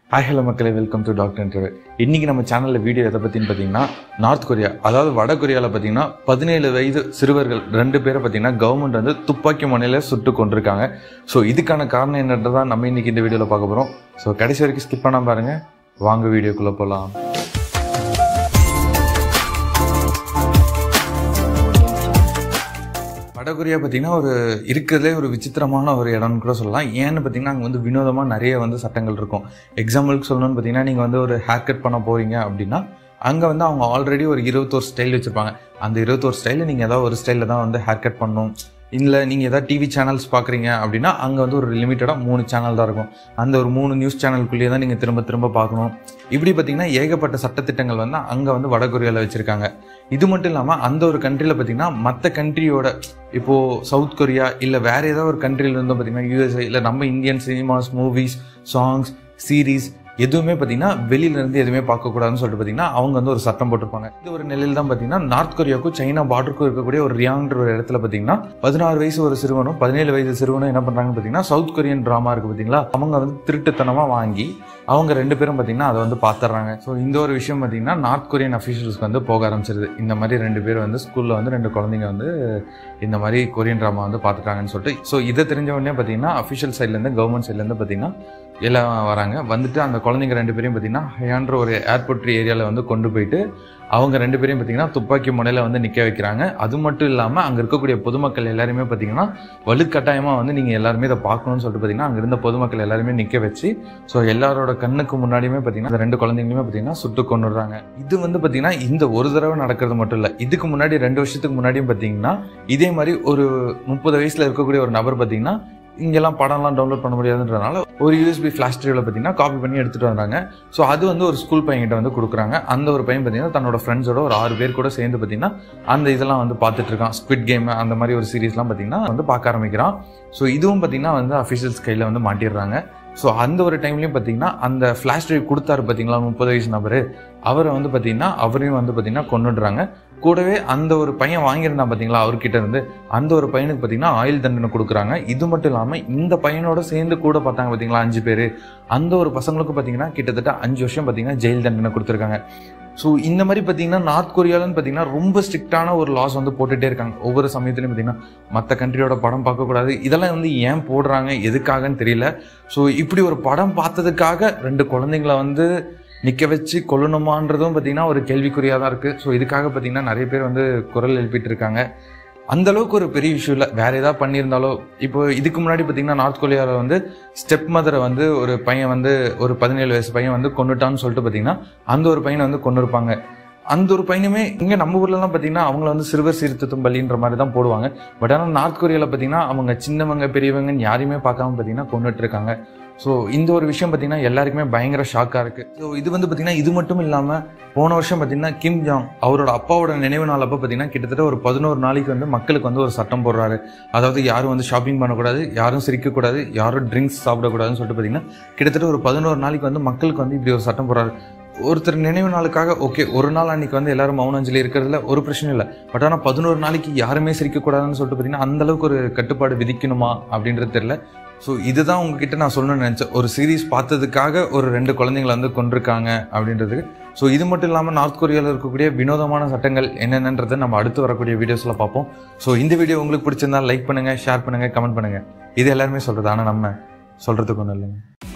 hi hello மக்களே welcome to doctor interview இன்னைக்கு நம்ம சேனலில் வீடியோ எதை பற்றின்னு பார்த்தீங்கன்னா நார்த் கொரியா அதாவது வட கொரியாவில் பார்த்தீங்கன்னா பதினேழு வயது சிறுவர்கள் ரெண்டு பேரை பார்த்தீங்கன்னா கவர்மெண்ட் வந்து துப்பாக்கி முனையில் சுட்டு கொண்டிருக்காங்க ஸோ இதுக்கான காரணம் என்னன்றதான் நம்ம இன்னைக்கு இந்த வீடியோவில் பார்க்க போகிறோம் ஸோ கடைசி வரைக்கும் ஸ்கிப் பண்ணாம பாருங்க வாங்க வீடியோக்குள்ளே போகலாம் வடகொரியா பார்த்தீங்கன்னா ஒரு இருக்கிறதுலே ஒரு விசித்திரமான ஒரு இடம்னு கூட சொல்லலாம் ஏன்னு பார்த்தீங்கன்னா அங்கே வந்து வினோதமாக நிறைய வந்து சட்டங்கள் இருக்கும் எக்ஸாம்பிளுக்கு சொல்லணும்னு பார்த்தீங்கன்னா நீங்கள் வந்து ஒரு ஹேர் கட் பண்ண போகிறீங்க அப்படின்னா அங்கே வந்து அவங்க ஆல்ரெடி ஒரு இருபத்தோரு ஸ்டைல் வச்சுருப்பாங்க அந்த இருபத்தோரு ஸ்டைலில் நீங்கள் ஏதாவது ஒரு ஸ்டைலில் தான் வந்து ஹேர் கட் பண்ணணும் இல்லை நீங்கள் ஏதாவது டிவி சேனல்ஸ் பார்க்குறீங்க அப்படின்னா அங்கே வந்து ஒரு லிமிட்டடாக மூணு சேனல் தான் இருக்கும் அந்த ஒரு மூணு நியூஸ் சேனலுக்குள்ளேயே தான் நீங்கள் திரும்ப திரும்ப பார்க்கணும் இப்படி பார்த்தீங்கன்னா ஏகப்பட்ட சட்டத்திட்டங்கள் வந்து அங்கே வந்து வடகொரியாவில் வச்சுருக்காங்க இது மட்டும் இல்லாமல் அந்த ஒரு கண்ட்ரியில் பார்த்தீங்கன்னா மற்ற கண்ட்ரியோட இப்போது சவுத் கொரியா இல்லை வேற ஏதாவது ஒரு கண்ட்ரியில் இருந்தோம் பார்த்தீங்கன்னா யூஎஸ்ஏ இல்லை நம்ம Indian cinemas movies songs series எதுவுமே பார்த்தீங்கன்னா வெளியில இருந்து எதுவுமே பார்க்கக்கூடாதுன்னு சொல்லிட்டு பார்த்தீங்கன்னா அவங்க வந்து ஒரு சட்டம் போட்டிருப்பாங்க இது ஒரு நிலையில் தான் பார்த்தீங்கன்னா நார்த் கொரியாவுக்கும் சைனா பார்டருக்கும் இருக்கக்கூடிய ஒரு ரியாங்ன்ற ஒரு இடத்துல பார்த்தீங்கன்னா பதினாறு வயசு ஒரு சிறுவனும் பதினேழு வயசு சிறுவனும் என்ன பண்ணுறாங்கன்னு பார்த்தீங்கன்னா சவுத் கொரியன் ட்ராமா இருக்கு பார்த்தீங்களா அவங்க வந்து திருட்டுத்தனமாக வாங்கி அவங்க ரெண்டு பேரும் பார்த்தீங்கன்னா அதை வந்து பார்த்துறாங்க ஸோ இந்த ஒரு விஷயம் பார்த்தீங்கன்னா நார்த் கொரியன் அஃபீஷியல்ஸ்க்கு வந்து போக ஆரம்பிச்சிருது இந்த மாதிரி ரெண்டு பேர் வந்து ஸ்கூலில் வந்து ரெண்டு குழந்தைங்க வந்து இந்த மாதிரி கொரியன் ட்ராமா வந்து பார்த்துட்டாங்கன்னு சொல்லிட்டு ஸோ இதை தெரிஞ்ச உடனே பார்த்தீங்கன்னா அஃபிஷியல் சைட்லேருந்து கவர்மெண்ட் சைட்லேருந்து பார்த்தீங்கன்னா எல்லாம் வராங்க வந்துட்டு அந்த குழந்தைங்க ரெண்டு பேரையும் பார்த்தீங்கன்னா ஹையான்ற ஒரு ஏர்போர்ட் ஏரியாவில் வந்து கொண்டு போயிட்டு அவங்க ரெண்டு பேரையும் பார்த்தீங்கன்னா துப்பாக்கி முனையில் வந்து நிற்க வைக்கிறாங்க அது மட்டும் இல்லாமல் அங்கே இருக்கக்கூடிய பொதுமக்கள் எல்லாருமே பார்த்தீங்கன்னா வலுக்கட்டாயமாக வந்து நீங்கள் எல்லாருமே இதை பார்க்கணும்னு சொல்லிட்டு பார்த்தீங்கன்னா அங்கே இருந்த பொதுமக்கள் எல்லாருமே நிற்க வச்சு ஸோ எல்லாரோட கண்ணுக்கு முன்னாடியுமே பார்த்தீங்கன்னா அந்த ரெண்டு குழந்தைங்களுமே பார்த்தீங்கன்னா சுட்டு கொண்டுடுறாங்க இது வந்து பார்த்தீங்கன்னா இந்த ஒரு தடவை நடக்கிறது மட்டும் இல்லை இதுக்கு முன்னாடி ரெண்டு வருஷத்துக்கு முன்னாடியும் பார்த்தீங்கன்னா இதே மாதிரி ஒரு முப்பது வயசில் இருக்கக்கூடிய ஒரு நபர் பார்த்தீங்கன்னா இங்கெல்லாம் படம்லாம் டவுன்லோட் பண்ண முடியாதுன்றதுனால ஒரு யூஎஸ்பி ஃப்ளாஷ் டிரைவில் பார்த்தீங்கன்னா காப்பி பண்ணி எடுத்துகிட்டு வந்தாங்க ஸோ அது வந்து ஒரு ஸ்கூல் பையன்கிட்ட வந்து கொடுக்குறாங்க அந்த ஒரு பையன் பார்த்தீங்கன்னா தன்னோட ஃப்ரெண்ட்ஸோட ஒரு ஆறு பேர் கூட சேர்ந்து பார்த்தீங்கன்னா அந்த இதெல்லாம் வந்து பார்த்துட்டு இருக்கான் ஸ்குவிட் கேம் அந்த மாதிரி ஒரு சீரீஸ்லாம் பார்த்தீங்கன்னா வந்து பார்க்க ஆரம்பிக்கிறான் ஸோ இதுவும் பார்த்தீங்கன்னா வந்து அஃபிஷியல்ஸ் கையில் வந்து மாட்டிடுறாங்க ஸோ அந்த ஒரு டைம்லையும் பார்த்தீங்கன்னா அந்த ஃப்ளாஷ் டிரைவ் கொடுத்தாரு பார்த்தீங்களா முப்பது வயசு நபர் அவரை வந்து பார்த்தீங்கன்னா அவரையும் வந்து பார்த்தீங்கன்னா கொண்டுடுறாங்க கூடவே அந்த ஒரு பையன் வாங்கியிருந்தான் பார்த்தீங்களா அவர்கிட்ட இருந்து அந்த ஒரு பையனுக்கு பார்த்தீங்கன்னா ஆயுள் தண்டனை கொடுக்குறாங்க இது மட்டும் இல்லாமல் இந்த பையனோட சேர்ந்து கூட பார்த்தாங்க பார்த்தீங்களா அஞ்சு பேர் அந்த ஒரு பசங்களுக்கு பார்த்தீங்கன்னா கிட்டத்தட்ட அஞ்சு வருஷம் பார்த்தீங்கன்னா ஜெயில் தண்டனை கொடுத்துருக்காங்க ஸோ இந்த மாதிரி பார்த்தீங்கன்னா நார்த் கொரியாலன்னு பார்த்தீங்கன்னா ரொம்ப ஸ்ட்ரிக்டான ஒரு லாஸ் வந்து போட்டுகிட்டே இருக்காங்க ஒவ்வொரு சமயத்துலையும் பார்த்தீங்கன்னா மற்ற கண்ட்ரியோட படம் பார்க்கக்கூடாது இதெல்லாம் வந்து ஏன் போடுறாங்க எதுக்காகன்னு தெரியல ஸோ இப்படி ஒரு படம் பார்த்ததுக்காக ரெண்டு குழந்தைங்கள வந்து நிற்க வச்சு கொல்லணுமான்றதும் பார்த்தீங்கன்னா ஒரு கேள்விக்குறியாக தான் இருக்குது ஸோ இதுக்காக பார்த்தீங்கன்னா நிறைய பேர் வந்து குரல் எழுப்பிட்டு இருக்காங்க அந்த அளவுக்கு ஒரு பெரிய விஷயம் இல்லை வேற ஏதாவது பண்ணியிருந்தாலோ இப்போ இதுக்கு முன்னாடி பார்த்தீங்கன்னா நார்த் கொரியாவில் வந்து ஸ்டெப் மதரை வந்து ஒரு பையன் வந்து ஒரு பதினேழு வயசு பையன் வந்து கொண்டுட்டான்னு சொல்லிட்டு பார்த்தீங்கன்னா அந்த ஒரு பையனை வந்து கொண்டு இருப்பாங்க அந்த ஒரு பையனுமே இங்கே நம்ம ஊர்லலாம் பார்த்தீங்கன்னா அவங்கள வந்து சிறுவர் சீர்திருத்தம் பள்ளின்ற மாதிரி தான் போடுவாங்க பட் ஆனால் நார்த் கொரியாவில் பார்த்தீங்கன்னா அவங்க சின்னவங்க பெரியவங்கன்னு யாரையுமே பார்க்காம பார்த்தீங்கன்னா கொண்டுட்டு இருக்காங்க ஸோ இந்த ஒரு விஷயம் பார்த்தீங்கன்னா எல்லாருக்குமே பயங்கர ஷாக்காக இருக்குது ஸோ இது வந்து பார்த்தீங்கன்னா இது மட்டும் இல்லாமல் போன வருஷம் பார்த்தீங்கன்னா கிம் ஜாங் அவரோட அப்பாவோட நினைவு நாள் அப்போ பார்த்தீங்கன்னா கிட்டத்தட்ட ஒரு பதினோரு நாளைக்கு வந்து மக்களுக்கு வந்து ஒரு சட்டம் போடுறாரு அதாவது யாரும் வந்து ஷாப்பிங் பண்ணக்கூடாது யாரும் சிரிக்கக்கூடாது யாரும் ட்ரிங்க்ஸ் சாப்பிடக்கூடாதுன்னு சொல்லிட்டு பார்த்தீங்கன்னா கிட்டத்தட்ட ஒரு பதினோரு நாளைக்கு வந்து மக்களுக்கு வந்து இப்படி ஒரு சட்டம் போடுறாரு ஒருத்தர் நினைவு நாளுக்காக ஓகே ஒரு நாள் அன்னைக்கு வந்து எல்லாரும் மௌனாஞ்சலி இருக்கிறதுல ஒரு பிரச்சனை இல்லை பட் ஆனால் பதினோரு நாளைக்கு யாருமே சிரிக்கக்கூடாதுன்னு சொல்லிட்டு பார்த்தீங்கன்னா அந்த அளவுக்கு ஒரு கட்டுப்பாடு விதிக்கணுமா அப்படின்றது தெரியல ஸோ இதுதான் உங்ககிட்ட நான் சொல்லணும்னு நினச்சேன் ஒரு சீரீஸ் பார்த்ததுக்காக ஒரு ரெண்டு குழந்தைங்களை வந்து கொண்டிருக்காங்க அப்படின்றதுக்கு ஸோ இது மட்டும் இல்லாமல் நார்த் கொரியாவில் இருக்கக்கூடிய வினோதமான சட்டங்கள் என்னென்னன்றதை நம்ம அடுத்து வரக்கூடிய வீடியோஸில் பார்ப்போம் ஸோ இந்த வீடியோ உங்களுக்கு பிடிச்சிருந்தா லைக் பண்ணுங்கள் ஷேர் பண்ணுங்கள் கமெண்ட் பண்ணுங்கள் இது எல்லாருமே சொல்கிறது ஆனால் நம்ம சொல்கிறதுக்கு ஒன்றும் இல்லைங்க